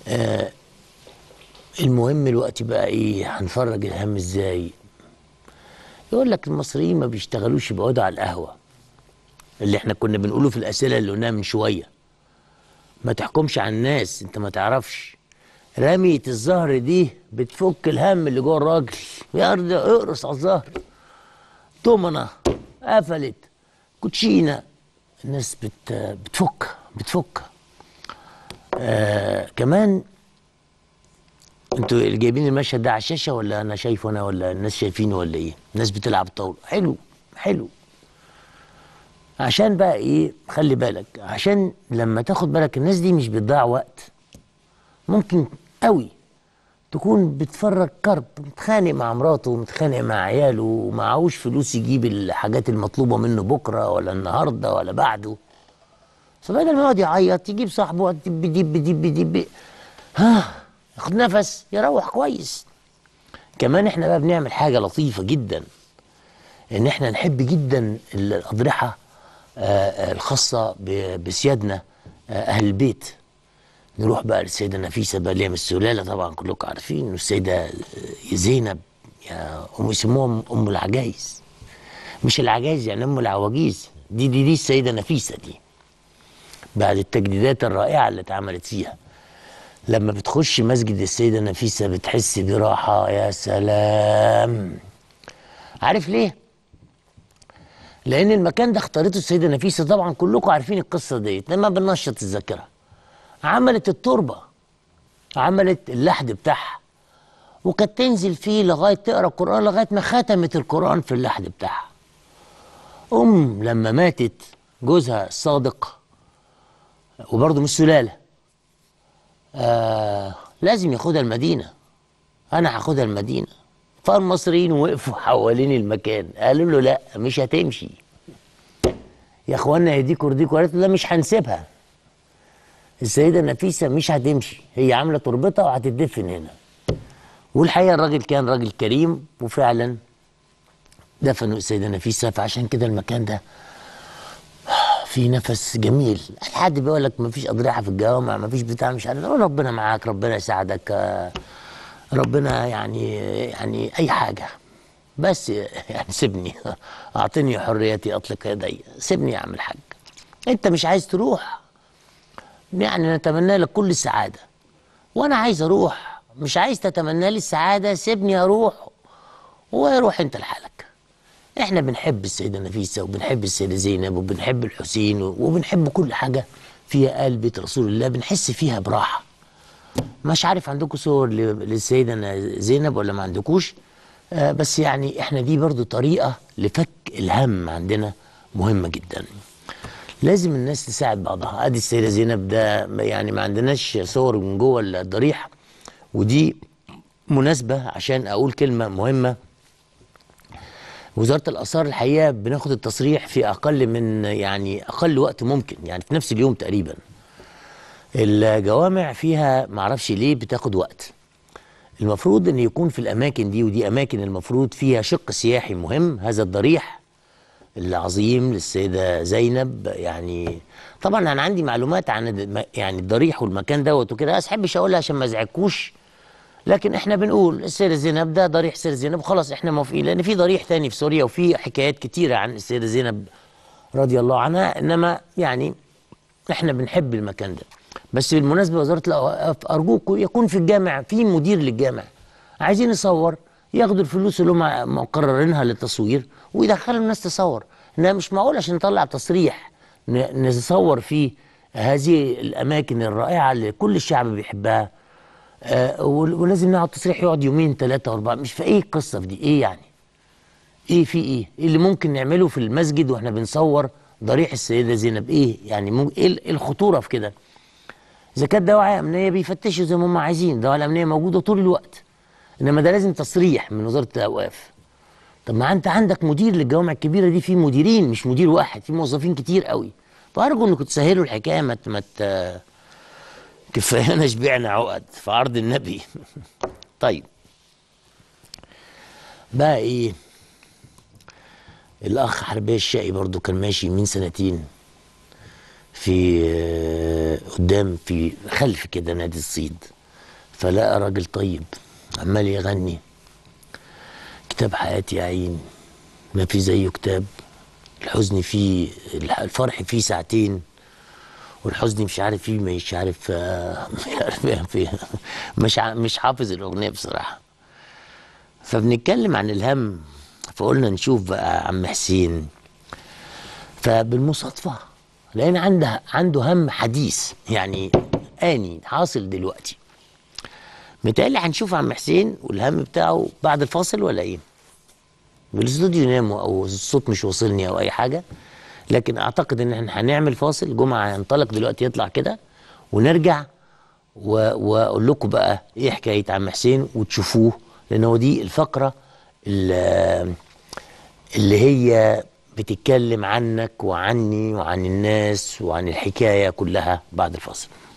آه المهم الوقت بقى ايه هنفرج الهم ازاي يقول لك المصريين ما بيشتغلوش بيقعدوا على القهوه اللي احنا كنا بنقوله في الاسئله اللي قلناها من شويه ما تحكمش على الناس انت ما تعرفش رمية الزهر دي بتفك الهم اللي جوه الراجل يا ارض اقرص على الزهر طمنة قفلت كوتشينة الناس بت بتفك بتفك آه كمان انتوا اللي جايبين المشهد ده على الشاشه ولا انا شايفه انا ولا الناس شايفينه ولا ايه؟ الناس بتلعب طاوله حلو حلو عشان بقى ايه خلي بالك عشان لما تاخد بالك الناس دي مش بتضيع وقت ممكن قوي تكون بتفرج كرب متخانق مع مراته متخانق مع عياله ومعهوش فلوس يجيب الحاجات المطلوبه منه بكره ولا النهارده ولا بعده فبدل ما يقعد يعيط يجيب صاحبه دب دب دب دب ها ياخد نفس يروح كويس كمان احنا بقى بنعمل حاجه لطيفه جدا ان احنا نحب جدا الاضرحه آه، آه، الخاصه ب- بسيادنا آه، اهل البيت نروح بقى للسيده نفيسه بقى اللي هي من السلاله طبعا كلكم عارفين والسيده آه، زينب يا ام يسموها ام العجايز مش العجايز يعني ام العواجيز دي دي دي السيده نفيسه دي بعد التجديدات الرائعه اللي اتعملت فيها لما بتخش مسجد السيده نفيسه بتحس براحه يا سلام عارف ليه لان المكان ده اختارته السيده نفيسه طبعا كلكم عارفين القصه ديت لما بننشط الذاكره عملت التربه عملت اللحد بتاعها وكانت تنزل فيه لغايه تقرا القران لغايه ما ختمت القران في اللحد بتاعها ام لما ماتت جوزها الصادق وبرضه مش سلاله آه لازم ياخدها المدينه انا هاخدها المدينه فالمصريين وقفوا حوالين المكان قالوا له لا مش هتمشي يا اخوانا يهديكوا يرضيكوا قالت له لا مش هنسيبها السيده نفيسه مش هتمشي هي عامله تربتها وهتدفن هنا والحقيقه الراجل كان راجل كريم وفعلا دفنوا السيده نفيسه فعشان كده المكان ده في نفس جميل حد بيقول لك ما فيش اضرحه في الجوامع ما فيش بتاع مش عارف أقول ربنا معاك ربنا يساعدك آه، ربنا يعني يعني اي حاجه بس يعني سيبني اعطني حريتي اطلق يدي سيبني اعمل حاجه انت مش عايز تروح يعني نتمنى لك كل السعاده وانا عايز اروح مش عايز تتمنى لي السعاده سيبني اروح وروح انت لحالك احنا بنحب السيده نفيسه وبنحب السيده زينب وبنحب الحسين وبنحب كل حاجه فيها آل بيت رسول الله بنحس فيها براحه مش عارف عندكم صور ل- للسيدة زينب ولا ما عندكوش آه بس يعني احنا دي برضو طريقة لفك الهم عندنا مهمة جدا لازم الناس تساعد بعضها ادي السيدة زينب ده يعني ما عندناش صور من جوه الضريح ودي مناسبة عشان اقول كلمة مهمة وزارة الآثار الحقيقة بناخد التصريح في أقل من يعني أقل وقت ممكن يعني في نفس اليوم تقريبا الجوامع فيها معرفش ليه بتاخد وقت المفروض ان يكون في الاماكن دي ودي اماكن المفروض فيها شق سياحي مهم هذا الضريح العظيم للسيده زينب يعني طبعا انا عندي معلومات عن الم- يعني الضريح والمكان دوت وكده بس احبش اقولها عشان ما ازعجكوش لكن احنا بنقول السيده زينب ده ضريح السيده زينب خلاص احنا موافقين لان في ضريح تاني في سوريا وفي حكايات كتيره عن السيده زينب رضي الله عنها انما يعني احنا بنحب المكان ده بس بالمناسبه وزاره الاوقاف ارجوكم يكون في الجامع في مدير للجامع عايزين يصور ياخدوا الفلوس اللي هم مقررينها للتصوير ويدخلوا الناس تصور انها مش معقول عشان نطلع تصريح ن- نصور فيه هذه الاماكن الرائعه اللي كل الشعب بيحبها آه ول- ولازم نقعد تصريح يقعد يومين ثلاثه واربعه مش في ايه القصه في دي ايه يعني ايه في ايه؟ ايه اللي ممكن نعمله في المسجد واحنا بنصور ضريح السيده زينب ايه؟ يعني مو ايه ال- إيه الخطوره في كده؟ اذا كانت دواعي امنيه بيفتشوا زي ما هم عايزين، الدواعي الامنيه موجوده طول الوقت. انما ده لازم تصريح من وزاره الاوقاف. طب ما انت عندك مدير للجوامع الكبيره دي في مديرين مش مدير واحد، في موظفين كتير قوي. فارجو انكم تسهلوا الحكايه ما ت- ما ت- كفايانا شبعنا عقد في عرض النبي. طيب. بقى ايه؟ الاخ حربيه الشقي برضو كان ماشي من سنتين في آه، قدام في خلف كده نادي الصيد فلقى راجل طيب عمال يغني كتاب حياتي يا عين ما في زيه كتاب الحزن فيه الفرح فيه ساعتين والحزن مش عارف فيه مش عارف آه، مش عارف فيه مش ع- مش حافظ الاغنيه بصراحه فبنتكلم عن الهم فقلنا نشوف بقى عم حسين فبالمصادفه لقينا عنده عنده هم حديث يعني اني حاصل دلوقتي متهيألي هنشوف عم حسين والهم بتاعه بعد الفاصل ولا ايه؟ بالاستوديو ناموا او الصوت مش واصلني او اي حاجه لكن اعتقد ان احنا هنعمل فاصل جمعه هينطلق دلوقتي يطلع كده ونرجع و- واقول لكم بقى ايه حكايه عم حسين وتشوفوه لان هو دي الفقره اللي, اللي هي بتتكلم عنك وعني وعن الناس وعن الحكايه كلها بعد الفاصل